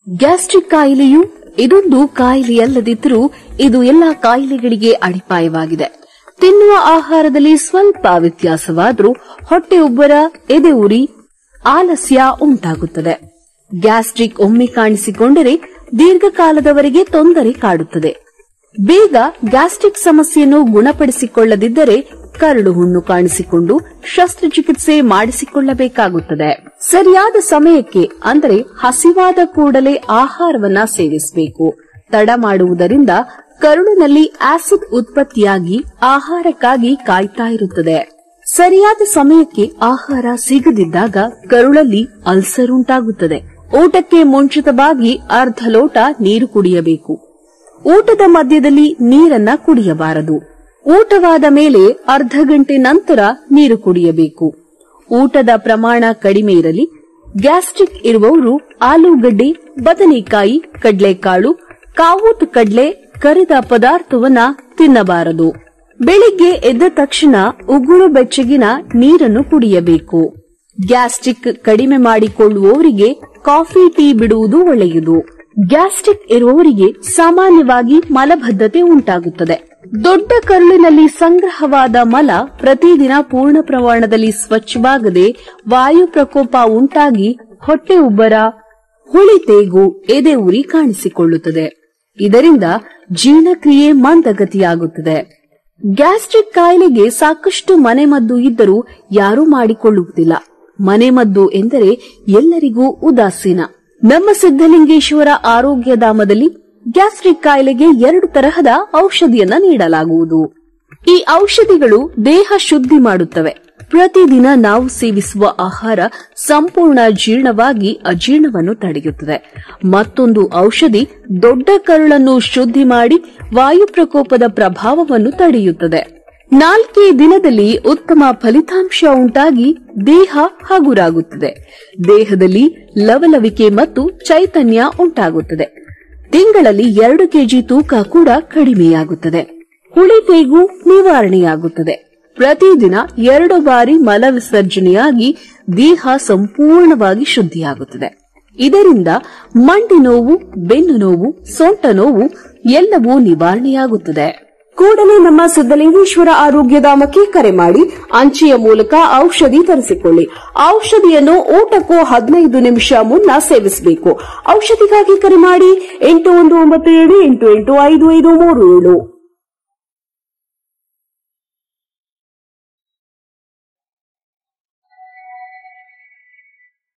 gastric ಕಾಯಿಲೆಯು ಇದೊಂದು ಕಾಯಿಲೆಯಲ್ಲದಿದ್ದರೂ ಇದು ಎಲ್ಲಾ ಕಾಯಿಲೆಗಳಿಗೆ ಅಡಿಪಾಯವಾಗಿದೆ ತಿನ್ನುವ ಆಹಾರದಲ್ಲಿ ಸ್ವಲ್ಪ ವ್ಯತ್ಯಾಸವಾದರೂ ಹೊಟ್ಟೆ ಉಬ್ಬರ ಎದೆ ಉರಿ ಆಲಸ್ಯ ಉಂಟಾಗುತ್ತದೆ ಗ್ಯಾಸ್ಟ್ರಿಕ್ ಒಮ್ಮೆ ಕಾಣಿಸಿಕೊಂಡರೆ ದೀರ್ಘಕಾಲದವರೆಗೆ ತೊಂದರೆ ಕಾಡುತ್ತದೆ ಬೇಗ ಗ್ಯಾಸ್ಟ್ರಿಕ್ ಸಮಸ್ಯೆಯನ್ನು ಗುಣಪಡಿಸಿಕೊಳ್ಳದಿದ್ದರೆ ಕರಳು ಹುಣ್ಣು ಕಾಣಿಸಿಕೊಂಡು ಶಸ್ತ್ರಚಿಕಿತ್ಸೆ ಮಾಡಿಸಿಕೊಳ್ಳಬೇಕಾಗುತ್ತದೆ ಸರಿಯಾದ ಸಮಯಕ್ಕೆ ಅಂದರೆ ಹಸಿವಾದ ಕೂಡಲೇ ಆಹಾರವನ್ನ ಸೇವಿಸಬೇಕು ತಡ ಮಾಡುವುದರಿಂದ ಕರುಳಿನಲ್ಲಿ ಆಸಿಡ್ ಉತ್ಪತ್ತಿಯಾಗಿ ಆಹಾರಕ್ಕಾಗಿ ಕಾಯ್ತಾ ಇರುತ್ತದೆ ಸರಿಯಾದ ಸಮಯಕ್ಕೆ ಆಹಾರ ಸಿಗದಿದ್ದಾಗ ಕರುಳಲ್ಲಿ ಅಲ್ಸರ್ ಉಂಟಾಗುತ್ತದೆ ಊಟಕ್ಕೆ ಮುಂಚಿತವಾಗಿ ಅರ್ಧ ಲೋಟ ನೀರು ಕುಡಿಯಬೇಕು ಊಟದ ಮಧ್ಯದಲ್ಲಿ ನೀರನ್ನ ಕುಡಿಯಬಾರದು ಊಟವಾದ ಮೇಲೆ ಅರ್ಧ ಗಂಟೆ ನಂತರ ನೀರು ಕುಡಿಯಬೇಕು ಊಟದ ಪ್ರಮಾಣ ಕಡಿಮೆ ಇರಲಿ ಗ್ಯಾಸ್ಟ್ರಿಕ್ ಇರುವವರು ಆಲೂಗಡ್ಡೆ ಬದನೆಕಾಯಿ ಕಡ್ಲೆಕಾಳು ಕಾವೂತು ಕಡ್ಲೆ ಕರಿದ ಪದಾರ್ಥವನ್ನ ತಿನ್ನಬಾರದು ಬೆಳಿಗ್ಗೆ ಎದ್ದ ತಕ್ಷಣ ಉಗುರು ಬೆಚ್ಚಗಿನ ನೀರನ್ನು ಕುಡಿಯಬೇಕು ಗ್ಯಾಸ್ಟ್ರಿಕ್ ಕಡಿಮೆ ಮಾಡಿಕೊಳ್ಳುವವರಿಗೆ ಕಾಫಿ ಟೀ ಬಿಡುವುದು ಒಳ್ಳೆಯದು ಗ್ಯಾಸ್ಟ್ರಿಕ್ ಇರುವವರಿಗೆ ಸಾಮಾನ್ಯವಾಗಿ ಮಲಬದ್ಧತೆ ಉಂಟಾಗುತ್ತದೆ ದೊಡ್ಡ ಕರುಳಿನಲ್ಲಿ ಸಂಗ್ರಹವಾದ ಮಲ ಪ್ರತಿದಿನ ಪೂರ್ಣ ಪ್ರಮಾಣದಲ್ಲಿ ಸ್ವಚ್ಛವಾಗದೆ ವಾಯು ಪ್ರಕೋಪ ಉಂಟಾಗಿ ಹೊಟ್ಟೆ ಉಬ್ಬರ ಹುಳಿತೇಗು ಎದೆ ಉರಿ ಕಾಣಿಸಿಕೊಳ್ಳುತ್ತದೆ ಇದರಿಂದ ಜೀರ್ಣಕ್ರಿಯೆ ಮಂದಗತಿಯಾಗುತ್ತದೆ ಗ್ಯಾಸ್ಟ್ರಿಕ್ ಕಾಯಿಲೆಗೆ ಸಾಕಷ್ಟು ಮನೆಮದ್ದು ಇದ್ದರೂ ಯಾರೂ ಮಾಡಿಕೊಳ್ಳುವುದಿಲ್ಲ ಮನೆಮದ್ದು ಎಂದರೆ ಎಲ್ಲರಿಗೂ ಉದಾಸೀನ ನಮ್ಮ ಸಿದ್ದಲಿಂಗೇಶ್ವರ ಆರೋಗ್ಯಧಾಮದಲ್ಲಿ ಗ್ಯಾಸ್ಟ್ರಿಕ್ ಕಾಯಿಲೆಗೆ ಎರಡು ತರಹದ ಔಷಧಿಯನ್ನ ನೀಡಲಾಗುವುದು ಈ ಔಷಧಿಗಳು ದೇಹ ಶುದ್ಧಿ ಮಾಡುತ್ತವೆ ಪ್ರತಿದಿನ ನಾವು ಸೇವಿಸುವ ಆಹಾರ ಸಂಪೂರ್ಣ ಜೀರ್ಣವಾಗಿ ಅಜೀರ್ಣವನ್ನು ತಡೆಯುತ್ತದೆ ಮತ್ತೊಂದು ಔಷಧಿ ದೊಡ್ಡ ಕರುಳನ್ನು ಶುದ್ಧಿ ಮಾಡಿ ವಾಯು ಪ್ರಕೋಪದ ಪ್ರಭಾವವನ್ನು ತಡೆಯುತ್ತದೆ ನಾಲ್ಕೇ ದಿನದಲ್ಲಿ ಉತ್ತಮ ಫಲಿತಾಂಶ ಉಂಟಾಗಿ ದೇಹ ಹಗುರಾಗುತ್ತದೆ ದೇಹದಲ್ಲಿ ಲವಲವಿಕೆ ಮತ್ತು ಚೈತನ್ಯ ಉಂಟಾಗುತ್ತದೆ ತಿಂಗಳಲ್ಲಿ ಎರಡು ಕೆಜಿ ತೂಕ ಕೂಡ ಕಡಿಮೆಯಾಗುತ್ತದೆ ಹುಳಿತೇಗು ನಿವಾರಣೆಯಾಗುತ್ತದೆ ಪ್ರತಿದಿನ ಎರಡು ಬಾರಿ ಮಲ ವಿಸರ್ಜನೆಯಾಗಿ ದೇಹ ಸಂಪೂರ್ಣವಾಗಿ ಶುದ್ಧಿಯಾಗುತ್ತದೆ ಇದರಿಂದ ಮಂಡಿ ನೋವು ಬೆನ್ನು ನೋವು ಸೊಂಟ ನೋವು ಎಲ್ಲವೂ ನಿವಾರಣೆಯಾಗುತ್ತದೆ ಕೂಡಲೇ ನಮ್ಮ ಸಿದ್ದಲಿಂಗೇಶ್ವರ ಆರೋಗ್ಯಧಾಮಕ್ಕೆ ಕರೆ ಮಾಡಿ ಅಂಚೆಯ ಮೂಲಕ ಔಷಧಿ ತರಿಸಿಕೊಳ್ಳಿ ಔಷಧಿಯನ್ನು ಊಟಕ್ಕೂ ಹದಿನೈದು ನಿಮಿಷ ಮುನ್ನ ಸೇವಿಸಬೇಕು ಔಷಧಿಗಾಗಿ ಕರೆ ಮಾಡಿ ಎಂಟು ಒಂದು ಒಂಬತ್ತು ಏಳು ಎಂಟು ಎಂಟು ಐದು ಐದು ಮೂರು ಏಳು